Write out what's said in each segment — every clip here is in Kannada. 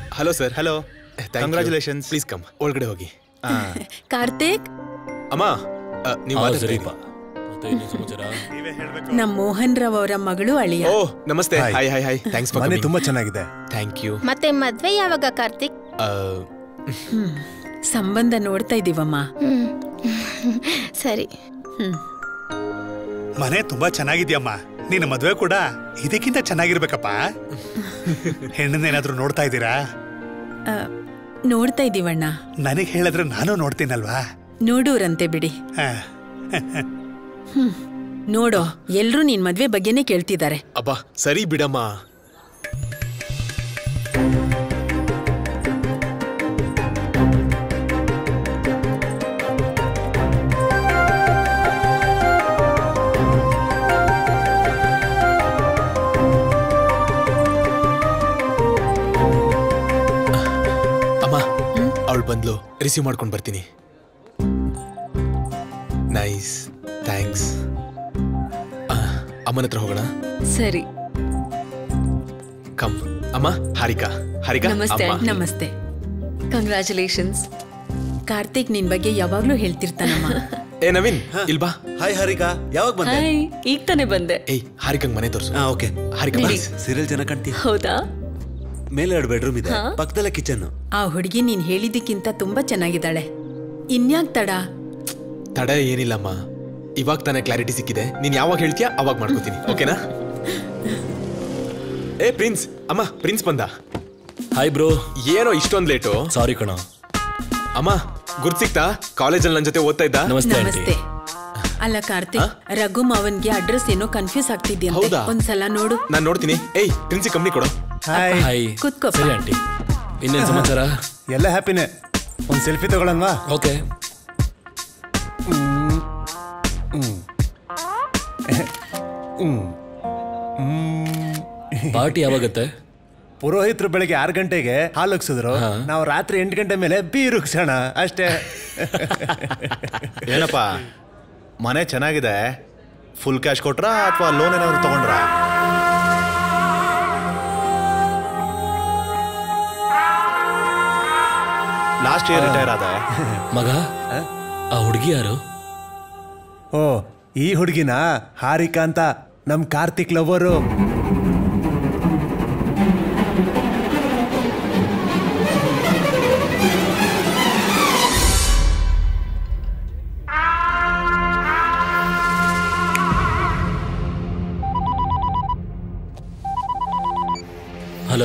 Hello sir hello congratulations please come ಒಳಗಡೆ ಹೋಗಿ ಕಾರ್ತಿಕ್ ಅಮ್ಮ ಆ, ನೀವು ಆ, ಮಾತಾಡ್ತಾ ಸರಿಪ್ಪ ಇರಿ. ಮತ್ತೆ ಇನ್ನೇನ್ ಸಮಾಚಾರ ನಮ್ ಮೋಹನ್ ರಾವ್ ಅವರ ಮಗಳು ಅಳಿಯ ಓ ನಮಸ್ತೆ Hi. Hi hi hi thanks for ಮನೆ ತುಂಬಾ ಚೆನ್ನಾಗಿದೆ ಥ್ಯಾಂಕ್ ಯು ಮತ್ತೆ ಮದ್ವೆ ಯಾವಾಗ ಕಾರ್ತಿಕ್ ಹ್ಮ್ ಸಂಬಂಧ ನೋಡ್ತಾ ಇದೀವಮ್ಮ ಹ್ಮ್ ಸರಿ ಹ್ಮ್ ಮನೆ ತುಂಬಾ ಚೆನ್ನಾಗಿದ್ಯಮ್ಮ ನಿನ್ನ ಮದ್ವೆ ಕೂಡ ಇದಕ್ಕಿಂತ ಚೆನ್ನಾಗಿರ್ಬೇಕಪ್ಪ ಹೆಣ್ಣನ್ನೇನಾದ್ರೂ ನೋಡ್ತಾ ಇದ್ದೀರಾ ಆ, ನೋಡ್ತಾ ಇದೀವಣ್ಣ ನನಗೆ ಹೇಳಿದ್ರೆ ನಾನು ನೋಡ್ತೀನಲ್ವಾ ನೋಡೂರಂತೆ ಬಿಡಿ ಹಾ. ನೋಡೋ ಎಲ್ರೂ ನಿನ್ ಮದ್ವೆ ಬಗ್ಗೆನೇ ಕೇಳ್ತಿದ್ದಾರೆ ಅಬ್ಬಾ ಸರಿ ಬಿಡಮ್ಮ ಅಮ್ಮ ಅವಳು ಬಂದ್ಲು ರಿಸೀವ್ ಮಾಡ್ಕೊಂಡು ಬರ್ತೀನಿ ನೈಸ್ ಥ್ಯಾಂಕ್ಸ್ ಅಮ್ಮನ ಹತ್ರ ಹೋಗೋಣ ಸರಿ ಕಮ್ ಅಮ್ಮ ಹಾರಿಕಾ ಹಾರಿಕಾ ನಮಸ್ತೆ, ಅಮ್ಮ. ಆಂಟಿ. ನಮಸ್ತೆ ಕಂಗ್ರ್ಯಾಚುಲೇಷನ್ಸ್ ಕಾರ್ತಿಕ್ ನಿನ್ ಬಗ್ಗೆ ಯಾವಾಗ್ಲೂ ಹೇಳ್ತಿರ್ತಾನಮ್ಮ ಏ ನವೀನ್ ಇಲ್ ಬಾ ಹಾಯ್ ಹಾರಿಕಾ ಯಾವಾಗ ಬಂದೆ ಹಾಯ್ ಈಗ ತಾನೇ ಬಂದೆ ಏಯ್ ಹಾರಿಕಂಗ್ ಮನೆ ತೋರ್ಸು ಹಾ ಓಕೆ ಹಾರಿಕಾ ನಡಿ. ಪ್ಲೀಸ್ ಸೀರಿಯಲ್ ಜನ ಕಾಣ್ತಿ ಹೌದಾ ಮೇಲೆ ಎರಡು ಬೆಡ್ರೂಮ್ ಇದೆ ಹಾ. ಪಕ್ಕದಲ್ಲೇ ಕಿಚನ್ ಆ ಹುಡುಗಿ ನೀನ್ ಹೇಳಿದ್ದಕ್ಕಿಂತ ತುಂಬಾ ಚೆನ್ನಾಗಿದ್ದಾಳೆ ಇನ್ಯಾಕ್ ತಡ ತಡ ಏನಿಲ್ಲಮ್ಮ ಇವಾಗ ತಾನೇ ಕ್ಲಾರಿಟಿ ಸಿಕ್ಕಿದೆ ನೀನ್ ಯಾವಾಗ ಹೇಳ್ತೀಯಾ ಅವಾಗ ಮಾಡ್ಕೋತೀನಿ ಓಕೆನಾ ಏ ಪ್ರಿನ್ಸ್ ಅಮ್ಮ ಪ್ರಿನ್ಸ್ ಬಂದ ಹಾಯ್ ಬ್ರೋ ಏನೋ ಇಷ್ಟೊಂದ್ ಲೇಟು ಸಾರಿ ಕಣ ಅಮ್ಮ ಗುರ್ತ್ ಸಿಕ್ತಾ ಕಾಲೇಜಲ್ಲಿ ನನ್ನ ಜೊತೆ ಓದ್ತಾ ಇದ್ದ ನಮಸ್ತೆ ನಮಸ್ತೆ ಆಂಟಿ ಅಲ್ಲ ಕಾರ್ತಿಕ್ ರಘು ಮಾವನ್ಗೆ ಅಡ್ರೆಸ್ ಏನೋ ಕನ್ಫ್ಯೂಸ್ ಆಗ್ತಿದ್ಯಂತೆ ಹೌದಾ? ಒಂದ್ಸಲ ನೋಡು ನಾನ್ ನೋಡ್ತೀನಿ ಏಯ್ ಪ್ರಿನ್ಸಿ ಕಂಪ್ನಿ ಕೊಡು ಹಾಯ್ ಹಾಯ್ ಕೂತ್ಕೋಪ್ಪ. ಸರಿ ಆಂಟಿ ಇನ್ನೇನ್ ಸಮಾಚಾರ ಎಲ್ಲ ಹ್ಯಾಪಿನೇ ಒಂದ್ ಸೆಲ್ಫಿ ತಗೊಳನ್ವಾ ಓಕೆ ಪಾರ್ಟಿ ಯಾವಾಗತ್ತೆ ಪುರೋಹಿತರು ಬೆಳಗ್ಗೆ ಆರು ಗಂಟೆಗೆ ಹಾಲು ಉಗ್ಸಿದ್ರು ನಾವು ರಾತ್ರಿ ಎಂಟು ಗಂಟೆ ಮೇಲೆ ಬೀರ್ ಉಗ್ಸೋಣ ಅಷ್ಟೇ ಏನಪ್ಪ ಮನೆ ಚೆನ್ನಾಗಿದೆ ಫುಲ್ ಕ್ಯಾಶ್ ಕೊಟ್ರಾ ಅಥವಾ ಲೋನ್ ಏನಾದ್ರು ತಗೊಂಡ್ರಾ ಲಾಸ್ಟ್ ಇಯರ್ ರಿಟೈರ್ ಆದ ಮಗ ಆ ಹುಡುಗಿ ಯಾರು ಓ ಈ ಹುಡುಗಿನ ಹಾರಿಕಾ ಅಂತ ನಮ್ ಕಾರ್ತಿಕ್ ಲವರು ಹಲೋ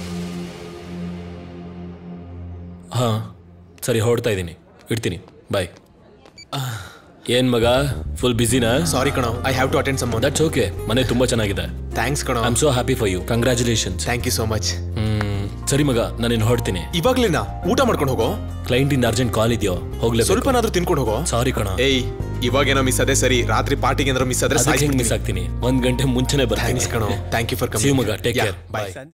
ಹಾ ಸರಿ ಹೊರಡ್ತಾ ಇದ್ದೀನಿ ಇಡ್ತೀನಿ ಬಾಯ್ ಏನ್ ಮಗ ಫುಲ್ ಬಿಸಿನಾ ಸಾರಿ ಕಣೋ I have to attend some that's okay ಮನೆ ತುಂಬಾ ಚೆನ್ನಾಗಿದೆ ಥ್ಯಾಂಕ್ಸ್ ಕಣೋ I am so happy for you congratulations thank you so much hmm ಸರಿ ಮಗ ನಾನು ಹೊರಡ್ತೀನಿ ಇವಾಗ್ಲೇನಾ ಊಟ ಮಾಡ್ಕೊಂಡು ಹೋಗೋ ಕ್ಲೈಂಟ್ ಇಂದ ಅರ್ಜೆಂಟ್ ಕಾಲ್ ಇದೆಯೋ ಹೋಗ್ಲೇ ಸ್ವಲ್ಪನಾದ್ರೂ ತಿನ್ಕೊಂಡು ಹೋಗೋ ಸಾರಿ ಕಣ ಏಯ್ ಇವಾಗೇನೋ ಮಿಸ್ ಅದೇ ಸರಿ ರಾತ್ರಿ ಪಾರ್ಟಿಗೆ ಏನಾದ್ರು ಮಿಸ್ ಆದ್ರೆ ಅದಕ್ಕೆ ಹೆಂಗ್ ಮಿಸ್ ಆಗ್ತೀನಿ ಒಂದ್ ಗಂಟೆ ಮುಂಚೆನೆ ಬರ್ತೀನಿ ಥ್ಯಾಂಕ್ಸ್ ಕಣೋ thank you for See you ಮಗ, take care. Bye Bye.